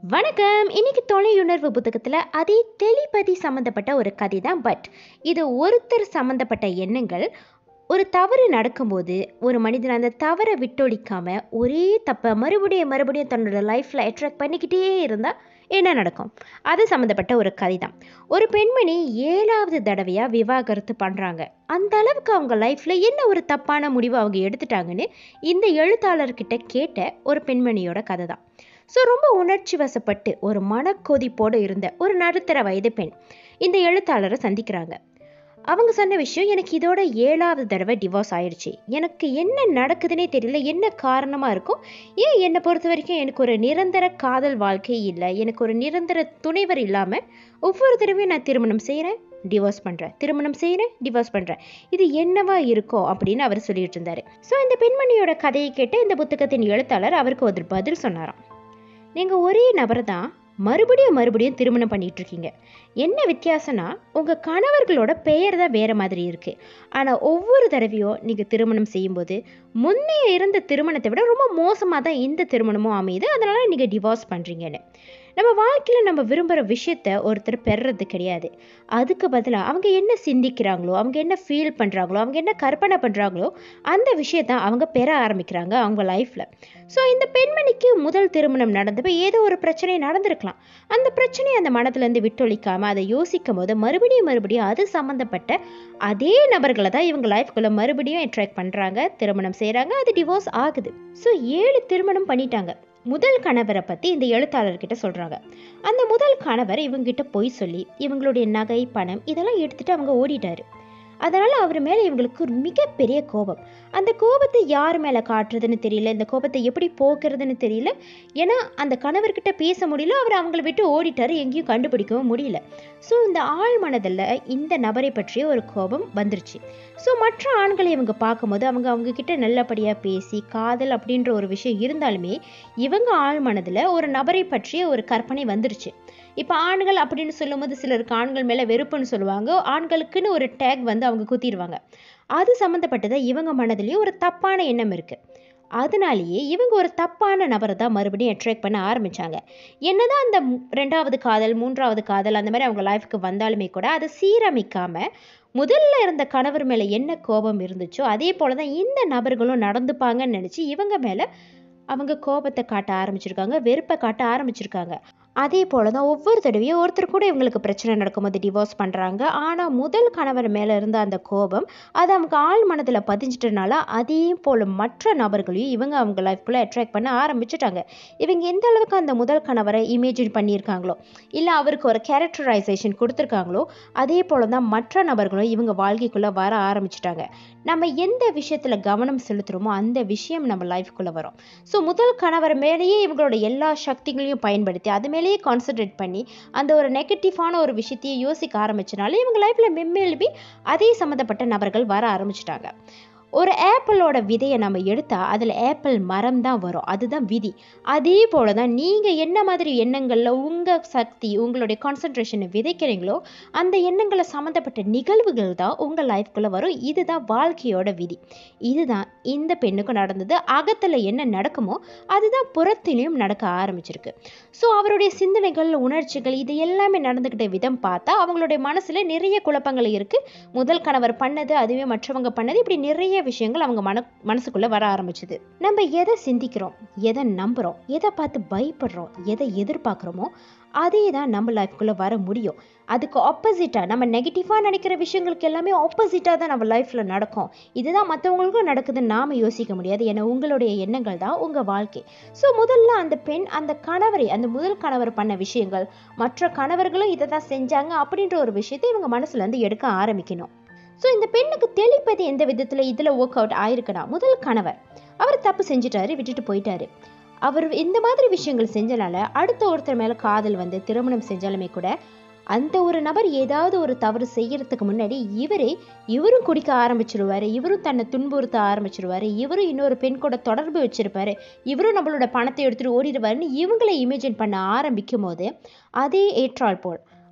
வணக்கம் இன்னைக்கு தொலையுணர்வு புத்தகத்தில் அதே டெலிபதி சம்மந்தப்பட்ட ஒரு கதை தான் பட் இது ஒருத்தர் சம்மந்தப்பட்ட எண்ணங்கள் ஒரு தவறு நடக்கும்போது ஒரு மனிதன் அந்த தவறை விட்டொழிக்காம ஒரே தப்பை மறுபடியும் மறுபடியும் தன்னோட லைஃப்பில் அட்ராக்ட் பண்ணிக்கிட்டே இருந்தால் என்ன நடக்கும் அது சம்மந்தப்பட்ட ஒரு கதை தான் ஒரு பெண்மணி ஏழாவது தடவையாக விவாகரத்து பண்ணுறாங்க அந்த அளவுக்கு அவங்க லைஃப்பில் என்ன ஒரு தப்பான முடிவு அவங்க எடுத்துட்டாங்கன்னு இந்த எழுத்தாளர்கிட்ட கேட்ட ஒரு பெண்மணியோட கதை தான் ஸோ ரொம்ப உணர்ச்சி வசப்பட்டு ஒரு மனக்கொதிப்போடு இருந்த ஒரு நடுத்தர வயது பெண் இந்த எழுத்தாளரை சந்திக்கிறாங்க அவங்க சொன்ன விஷயம் எனக்கு இதோட ஏழாவது தடவை டிவோர்ஸ் ஆயிடுச்சு எனக்கு என்ன நடக்குதுன்னே தெரியல என்ன காரணமாக இருக்கும் ஏன் என்னை பொறுத்த வரைக்கும் எனக்கு ஒரு நிரந்தர காதல் வாழ்க்கை இல்லை எனக்கு ஒரு நிரந்தர துணைவர் இல்லாமல் ஒவ்வொரு தடவையும் நான் திருமணம் செய்கிறேன் டிவோர்ஸ் பண்ணுறேன் திருமணம் செய்கிறேன் டிவோர்ஸ் பண்ணுறேன் இது என்னவா இருக்கும் அப்படின்னு அவர் சொல்லிட்டு இருந்தார் ஸோ இந்த பெண்மணியோட கதையை கேட்ட இந்த புத்தகத்தின் எழுத்தாளர் அவருக்கு ஒரு பதில் சொன்னாராம் நீங்கள் ஒரே நபரை தான் மறுபடியும் மறுபடியும் திருமணம் பண்ணிட்டு இருக்கீங்க என்ன வித்தியாசம்னா உங்கள் கணவர்களோட பெயர் தான் வேறு மாதிரி இருக்குது ஆனால் ஒவ்வொரு தடவையும் நீங்கள் திருமணம் செய்யும்போது முன்னைய இருந்த திருமணத்தை விட ரொம்ப மோசமாக தான் இந்த திருமணமும் அமையுது அதனால் நீங்கள் டிவோர்ஸ் பண்ணுறீங்கன்னு நம்ம வாழ்க்கையில் நம்ம விரும்புகிற விஷயத்த ஒருத்தர் பெறுறது கிடையாது அதுக்கு பதிலாக அவங்க என்ன சிந்திக்கிறாங்களோ அவங்க என்ன ஃபீல் பண்ணுறாங்களோ அவங்க என்ன கற்பனை பண்ணுறாங்களோ அந்த விஷயத்த அவங்க பெற ஆரம்பிக்கிறாங்க அவங்க லைஃப்பில் ஸோ இந்த பெண்மணிக்கு முதல் திருமணம் நடந்தப்போ ஏதோ ஒரு பிரச்சனை நடந்திருக்கலாம் அந்த பிரச்சனையை அந்த மனத்துலேருந்து விட்டொழிக்காமல் அதை யோசிக்கும் போது மறுபடியும் மறுபடியும் அது சம்மந்தப்பட்ட அதே நபர்களை தான் இவங்க லைஃப்குள்ளே மறுபடியும் அட்ராக்ட் பண்ணுறாங்க திருமணம் செய்கிறாங்க அது டிவோர்ஸ் ஆகுது ஸோ ஏழு திருமணம் பண்ணிட்டாங்க முதல் கணவரை பற்றி இந்த எழுத்தாளர்கிட்ட சொல்கிறாங்க அந்த முதல் கணவர் இவங்ககிட்ட பொய் சொல்லி இவங்களுடைய நகை பணம் இதெல்லாம் எடுத்துகிட்டு அவங்க ஓடிட்டாரு அதனால் அவர் மேலே இவங்களுக்கு ஒரு மிகப்பெரிய கோபம் அந்த கோபத்தை யார் மேலே காட்டுறதுன்னு தெரியல இந்த கோபத்தை எப்படி போக்குறதுன்னு தெரியல ஏன்னா அந்த கணவர்கிட்ட பேச முடியல அவர் அவங்கள விட்டு ஓடிட்டாரு எங்கேயும் கண்டுபிடிக்கவும் முடியல ஸோ இந்த ஆழ் மனதில் இந்த நபரை பற்றிய ஒரு கோபம் வந்துருச்சு ஸோ மற்ற ஆண்களை இவங்க பார்க்கும்போது அவங்க அவங்க கிட்ட நல்லபடியாக பேசி காதல் அப்படின்ற ஒரு விஷயம் இருந்தாலுமே இவங்க ஆழ் மனதில் ஒரு நபரை பற்றிய ஒரு கற்பனை வந்துருச்சு இப்போ ஆண்கள் அப்படின்னு சொல்லும்போது சிலருக்கு ஆண்கள் மேலே வெறுப்புன்னு சொல்லுவாங்க ஆண்களுக்குன்னு ஒரு டேக் வந்து அவங்க குத்திடுவாங்க அது சம்மந்தப்பட்டதை இவங்க மனதிலேயே ஒரு தப்பான எண்ணம் இருக்குது அதனாலேயே இவங்க ஒரு தப்பான நபரை தான் மறுபடியும் அட்ராக்ட் பண்ண ஆரம்பித்தாங்க என்னதான் அந்த ரெண்டாவது காதல் மூன்றாவது காதல் அந்த மாதிரி அவங்க லைஃப்க்கு வந்தாலுமே கூட அதை சீரமைக்காமல் முதல்ல இருந்த கணவர் மேலே என்ன கோபம் இருந்துச்சோ அதே போல தான் இந்த நபர்களும் நடந்துப்பாங்கன்னு நினச்சி இவங்க மேலே அவங்க கோபத்தை காட்ட ஆரம்பிச்சிருக்காங்க வெறுப்பை காட்ட ஆரம்பிச்சிருக்காங்க அதே போல தான் ஒவ்வொரு தடவையும் ஒருத்தர் கூட இவங்களுக்கு பிரச்சனை நடக்கும்போது டிவோர்ஸ் பண்ணுறாங்க ஆனால் முதல் கணவர் மேலே இருந்த அந்த கோபம் அது அவங்க ஆள் மனதில் பதிஞ்சிட்டனால அதே போல் மற்ற நபர்களையும் இவங்க அவங்க லைஃப்குள்ளே அட்ராக்ட் பண்ண ஆரம்பிச்சிட்டாங்க இவங்க எந்த அளவுக்கு அந்த முதல் கணவரை இமேஜின் பண்ணியிருக்காங்களோ இல்லை அவருக்கு ஒரு கேரக்டரைசேஷன் கொடுத்துருக்காங்களோ அதே போல் தான் மற்ற நபர்களும் இவங்க வாழ்க்கைக்குள்ளே வர ஆரம்பிச்சிட்டாங்க நம்ம எந்த விஷயத்தில் கவனம் செலுத்துகிறோமோ அந்த விஷயம் நம்ம லைஃப்குள்ளே வரும் ஸோ முதல் கணவர் மேலேயே இவங்களோட எல்லா சக்திகளையும் பயன்படுத்தி அது மேலேயே கான்சென்ட்ரேட் பண்ணி அந்த ஒரு நெகட்டிவான ஒரு விஷயத்தையே யோசிக்க ஆரம்பிச்சனால இவங்க லைஃப்பில் மெம்மேலுமே அதே சம்மந்தப்பட்ட நபர்கள் வர ஆரம்பிச்சிட்டாங்க ஒரு ஆப்பிளோட விதையை நம்ம எடுத்தால் அதில் ஆப்பிள் மரம் தான் வரும் அதுதான் விதி அதே போல தான் நீங்கள் என்ன மாதிரி எண்ணங்களில் உங்கள் சக்தி உங்களுடைய கான்சன்ட்ரேஷனை விதைக்கிறீங்களோ அந்த எண்ணங்களை சம்மந்தப்பட்ட நிகழ்வுகள் தான் உங்கள் லைஃப்குள்ளே வரும் இதுதான் வாழ்க்கையோட விதி இதுதான் இந்த பெண்ணுக்கும் நடந்தது அகத்தில் என்ன நடக்குமோ அதுதான் புறத்திலையும் நடக்க ஆரம்பிச்சிருக்கு ஸோ அவருடைய சிந்தனைகள் உணர்ச்சிகள் இது எல்லாமே நடந்துக்கிட்ட விதம் பார்த்தா அவங்களுடைய மனசில் நிறைய குழப்பங்கள் இருக்குது முதல் கணவர் பண்ணது அதுவே மற்றவங்க பண்ணது இப்படி நிறைய விஷயங்கள் அவங்க மன மனசுக்குள்ளே வர ஆரம்பிச்சுது நம்ம எதை சிந்திக்கிறோம் எதை நம்புகிறோம் எதை பார்த்து பயப்படுறோம் எதை எதிர்பார்க்குறோமோ அதே தான் நம்ம லைஃப்குள்ளே வர முடியும் அதுக்கு ஆப்போசிட்டாக நம்ம நெகட்டிவாக நினைக்கிற விஷயங்களுக்கு எல்லாமே ஆப்போசிட்டாக தான் நம்ம லைஃப்பில் நடக்கும் இதுதான் மற்றவங்களுக்கும் நடக்குதுன்னு நாம் யோசிக்க முடியாது ஏன்னா உங்களுடைய எண்ணங்கள் தான் உங்கள் வாழ்க்கை ஸோ முதல்ல அந்த பெண் அந்த கணவரை அந்த முதல் கணவர் பண்ண விஷயங்கள் மற்ற கணவர்களும் இதை தான் செஞ்சாங்க அப்படின்ற ஒரு விஷயத்தை இவங்க மனசுலேருந்து எடுக்க ஆரம்பிக்கணும் ஸோ இந்த பெண்ணுக்கு தெளிப்பது எந்த விதத்தில் இதில் ஒர்க் அவுட் ஆயிருக்குன்னா முதல் கணவர் அவர் தப்பு செஞ்சுட்டாரு விட்டுட்டு போயிட்டாரு அவர் இந்த மாதிரி விஷயங்கள் செஞ்சனால அடுத்த ஒருத்தர் மேலே காதல் வந்து திருமணம் செஞ்சாலுமே கூட அந்த ஒரு நபர் ஏதாவது ஒரு தவறு செய்யறதுக்கு முன்னாடி இவரே இவரும் குடிக்க ஆரம்பிச்சிருவாரு இவரும் தன்னை துன்புறுத்த ஆரம்பிச்சிருவாரு இவரும் இன்னொரு பெண் கூட தொடர்பு வச்சிருப்பாரு இவரும் நம்மளோட பணத்தை எடுத்துட்டு ஓடிடுவாருன்னு இவங்களை இமேஜின் பண்ண ஆரம்பிக்கும் போது அதே ஏற்றால் போல்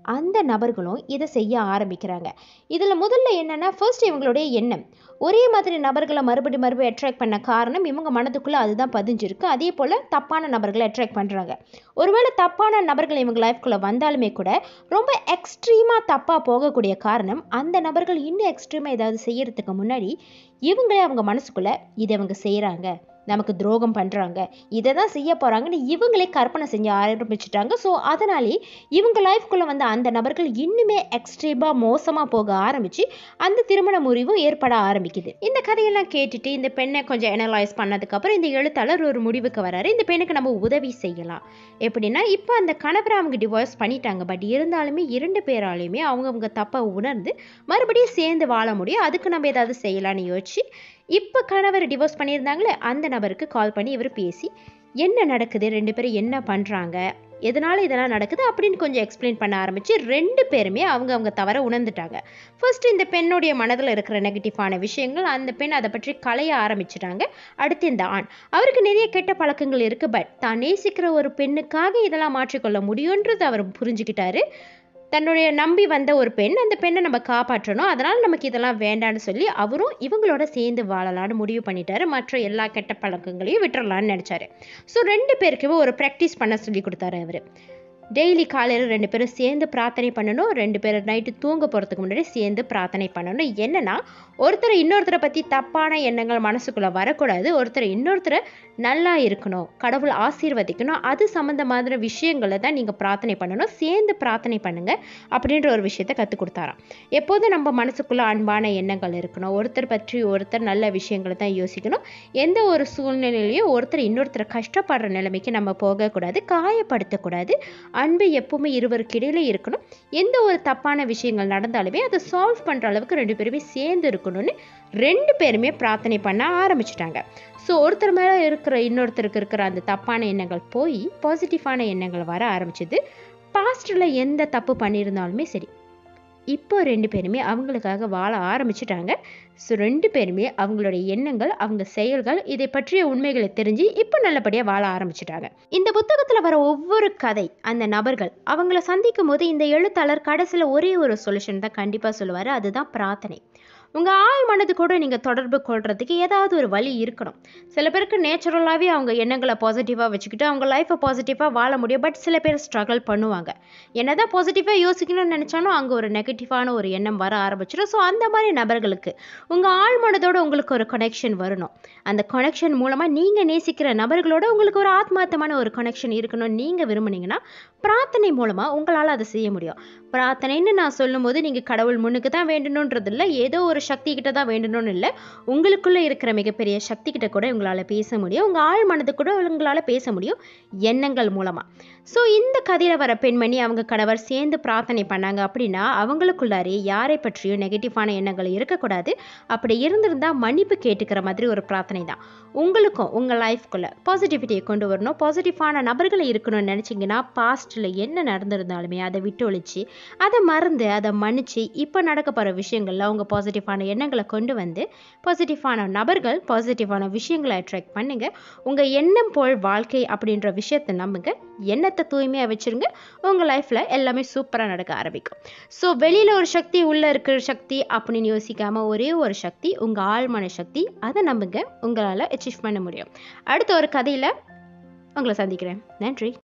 அந்த நபர்களும் இதை செய்ய ஆரம்பிக்கிறாங்க இதில் முதல்ல என்னென்னா ஃபர்ஸ்ட் இவங்களுடைய எண்ணம் ஒரே மாதிரி நபர்களை மறுபடி மறுபடி அட்ராக்ட் பண்ண காரணம் இவங்க மனதுக்குள்ளே அதுதான் பதிஞ்சிருக்கு அதே போல் தப்பான நபர்களை அட்ராக்ட் பண்ணுறாங்க ஒருவேளை தப்பான நபர்கள் இவங்க லைஃப்குள்ளே வந்தாலுமே கூட ரொம்ப எக்ஸ்ட்ரீமாக தப்பாக போகக்கூடிய காரணம் அந்த நபர்கள் இன்னும் எக்ஸ்ட்ரீமாக ஏதாவது செய்யறதுக்கு முன்னாடி இவங்களே அவங்க மனசுக்குள்ளே இதை இவங்க செய்கிறாங்க நமக்கு துரோகம் பண்ணுறாங்க இதை தான் செய்ய போகிறாங்கன்னு இவங்களே கற்பனை செஞ்சு ஆரம்பிச்சிட்டாங்க ஸோ அதனாலே இவங்க லைஃப்குள்ளே வந்த அந்த நபர்கள் இன்னுமே எக்ஸ்ட்ரீமாக மோசமாக போக ஆரம்பித்து அந்த திருமண முறிவும் ஏற்பட ஆரம்பிக்குது இந்த கதையெல்லாம் கேட்டுட்டு இந்த பெண்ணை கொஞ்சம் அனலைஸ் பண்ணதுக்கப்புறம் இந்த எழுத்தாளர் ஒரு முடிவுக்கு வராரு இந்த பெண்ணுக்கு நம்ம உதவி செய்யலாம் எப்படின்னா இப்போ அந்த கணவரை அவங்க டிவோர்ஸ் பண்ணிட்டாங்க பட் இருந்தாலுமே இரண்டு பேராலையுமே அவங்கவுங்க தப்பை உணர்ந்து மறுபடியும் சேர்ந்து வாழ முடியும் அதுக்கு நம்ம ஏதாவது செய்யலாம்னு யோசிச்சு இப்போ கணவர் டிவோர்ஸ் பண்ணியிருந்தாங்களே அந்த நபருக்கு கால் பண்ணி இவர் பேசி என்ன நடக்குது ரெண்டு பேரும் என்ன பண்ணுறாங்க எதனால இதெல்லாம் நடக்குது அப்படின்னு கொஞ்சம் எக்ஸ்பிளைன் பண்ண ஆரம்பிச்சு ரெண்டு பேருமே அவங்க அவங்க தவற உணர்ந்துட்டாங்க ஃபர்ஸ்ட் இந்த பெண்ணுடைய மனதில் இருக்கிற நெகட்டிவான விஷயங்கள் அந்த பெண் அதை பற்றி களைய ஆரம்பிச்சிட்டாங்க அடுத்து இந்த ஆண் அவருக்கு நிறைய கெட்ட பழக்கங்கள் இருக்கு பட் தான் நேசிக்கிற ஒரு பெண்ணுக்காக இதெல்லாம் மாற்றிக்கொள்ள முடியுன்றது அவர் புரிஞ்சுக்கிட்டாரு தன்னுடைய நம்பி வந்த ஒரு பெண் அந்த பெண்ணை நம்ம காப்பாற்றணும் அதனால் நமக்கு இதெல்லாம் வேண்டான்னு சொல்லி அவரும் இவங்களோட சேர்ந்து வாழலாம்னு முடிவு பண்ணிட்டாரு மற்ற எல்லா கெட்ட பழக்கங்களையும் விட்டுறலாம்னு நினச்சாரு ஸோ ரெண்டு பேருக்குமே ஒரு ப்ராக்டிஸ் பண்ண சொல்லி கொடுத்தாரு அவர் டெய்லி காலையில் ரெண்டு பேரும் சேர்ந்து பிரார்த்தனை பண்ணணும் ரெண்டு பேரும் நைட்டு தூங்க போகிறதுக்கு முன்னாடி சேர்ந்து பிரார்த்தனை பண்ணணும் என்னன்னா ஒருத்தர் இன்னொருத்தரை பற்றி தப்பான எண்ணங்கள் மனசுக்குள்ளே வரக்கூடாது ஒருத்தர் இன்னொருத்தரை நல்லா இருக்கணும் கடவுள் ஆசீர்வதிக்கணும் அது சம்மந்தமான விஷயங்களை தான் நீங்கள் பிரார்த்தனை பண்ணணும் சேர்ந்து பிரார்த்தனை பண்ணுங்க அப்படின்ற ஒரு விஷயத்த கற்றுக் கொடுத்தாராம் எப்போதும் நம்ம மனசுக்குள்ளே அன்பான எண்ணங்கள் இருக்கணும் ஒருத்தர் பற்றி ஒருத்தர் நல்ல விஷயங்களை தான் யோசிக்கணும் எந்த ஒரு சூழ்நிலையிலையும் ஒருத்தர் இன்னொருத்தரை கஷ்டப்படுற நிலைமைக்கு நம்ம போகக்கூடாது காயப்படுத்தக்கூடாது அன்பு எப்பவுமே இருவருக்கு இடையில இருக்கணும் எந்த ஒரு தப்பான விஷயங்கள் நடந்தாலுமே அதை சால்வ் பண்ணுற அளவுக்கு ரெண்டு பேருமே சேர்ந்து இருக்கணும்னு ரெண்டு பேருமே பிரார்த்தனை பண்ண ஆரம்பிச்சிட்டாங்க ஸோ ஒருத்தர் மேலே இருக்கிற இன்னொருத்தருக்கு இருக்கிற அந்த தப்பான எண்ணங்கள் போய் பாசிட்டிவான எண்ணங்கள் வர ஆரம்பிச்சது பாஸ்டில் எந்த தப்பு பண்ணியிருந்தாலுமே சரி இப்போ ரெண்டு பேருமே அவங்களுக்காக வாழ ஆரம்பிச்சிட்டாங்க ஸோ ரெண்டு பேருமே அவங்களுடைய எண்ணங்கள் அவங்க செயல்கள் இதை பற்றிய உண்மைகளை தெரிஞ்சு இப்போ நல்லபடியாக வாழ ஆரம்பிச்சிட்டாங்க இந்த புத்தகத்தில் வர ஒவ்வொரு கதை அந்த நபர்கள் அவங்கள சந்திக்கும் போது இந்த எழுத்தாளர் கடைசியில் ஒரே ஒரு சொல்யூஷன் தான் கண்டிப்பாக சொல்லுவார் அதுதான் பிரார்த்தனை உங்கள் ஆள் மனது கூட நீங்கள் தொடர்பு கொள்றதுக்கு ஏதாவது ஒரு வழி இருக்கணும் சில பேருக்கு நேச்சுரலாகவே அவங்க எண்ணங்களை பாசிட்டிவாக வச்சுக்கிட்டு அவங்க லைஃப்பை பாசிட்டிவாக வாழ முடியும் பட் சில பேர் ஸ்ட்ரகிள் பண்ணுவாங்க என்னதான் பாசிட்டிவாக யோசிக்கணும்னு நினச்சாலும் அங்கே ஒரு நெகட்டிவான ஒரு எண்ணம் வர ஆரம்பிச்சிடும் ஸோ அந்த மாதிரி நபர்களுக்கு உங்கள் ஆள் மனதோட உங்களுக்கு ஒரு கனெக்ஷன் வரணும் அந்த கனெக்ஷன் மூலமாக நீங்கள் நேசிக்கிற நபர்களோட உங்களுக்கு ஒரு ஆத்மார்த்தமான ஒரு கனெக்ஷன் இருக்கணும்னு நீங்கள் விரும்புனீங்கன்னா பிரார்த்தனை மூலமாக உங்களால் அதை செய்ய முடியும் பிரார்த்தனைன்னு நான் சொல்லும்போது நீங்கள் கடவுள் முன்னுக்கு தான் வேண்டணுன்றது இல்லை ஏதோ ஒரு சக்தி கிட்ட தான் வேண்டணும்னு இல்லை உங்களுக்குள்ளே இருக்கிற மிகப்பெரிய சக்தி கிட்ட கூட உங்களால் பேச முடியும் உங்கள் ஆள் மனது கூட உங்களால் பேச முடியும் எண்ணங்கள் மூலமாக ஸோ இந்த கதையில் வர பெண்மணி அவங்க கணவர் சேர்ந்து பிரார்த்தனை பண்ணாங்க அப்படின்னா அவங்களுக்குள்ளாரே யாரை பற்றியும் நெகட்டிவான எண்ணங்கள் இருக்கக்கூடாது அப்படி இருந்திருந்தால் மன்னிப்பு கேட்டுக்கிற மாதிரி ஒரு பிரார்த்தனை தான் உங்களுக்கும் உங்கள் லைஃப்குள்ளே பாசிட்டிவிட்டியை கொண்டு வரணும் பாசிட்டிவான நபர்கள் இருக்கணும்னு நினச்சிங்கன்னா பாஸ்ட்டில் என்ன நடந்திருந்தாலுமே அதை விட்டு ஒழிச்சு அதை மறந்து அதை மன்னிச்சு இப்போ நடக்க போகிற விஷயங்களில் உங்கள் பாசிட்டிவான எண்ணங்களை கொண்டு வந்து பாசிட்டிவான நபர்கள் பாசிட்டிவான விஷயங்களை அட்ராக்ட் பண்ணுங்க உங்கள் எண்ணம் போல் வாழ்க்கை அப்படின்ற விஷயத்தை நம்புங்க எண்ணத்தை தூய்மையாக வச்சுருங்க உங்கள் லைஃப்பில் எல்லாமே சூப்பராக நடக்க ஆரம்பிக்கும் ஸோ வெளியில் ஒரு சக்தி உள்ளே இருக்கிற சக்தி அப்படின்னு யோசிக்காமல் ஒரே ஒரு சக்தி உங்கள் ஆழ்மன சக்தி அதை நம்புங்க உங்களால் அச்சீவ் பண்ண முடியும் அடுத்த ஒரு கதையில் உங்களை சந்திக்கிறேன் நன்றி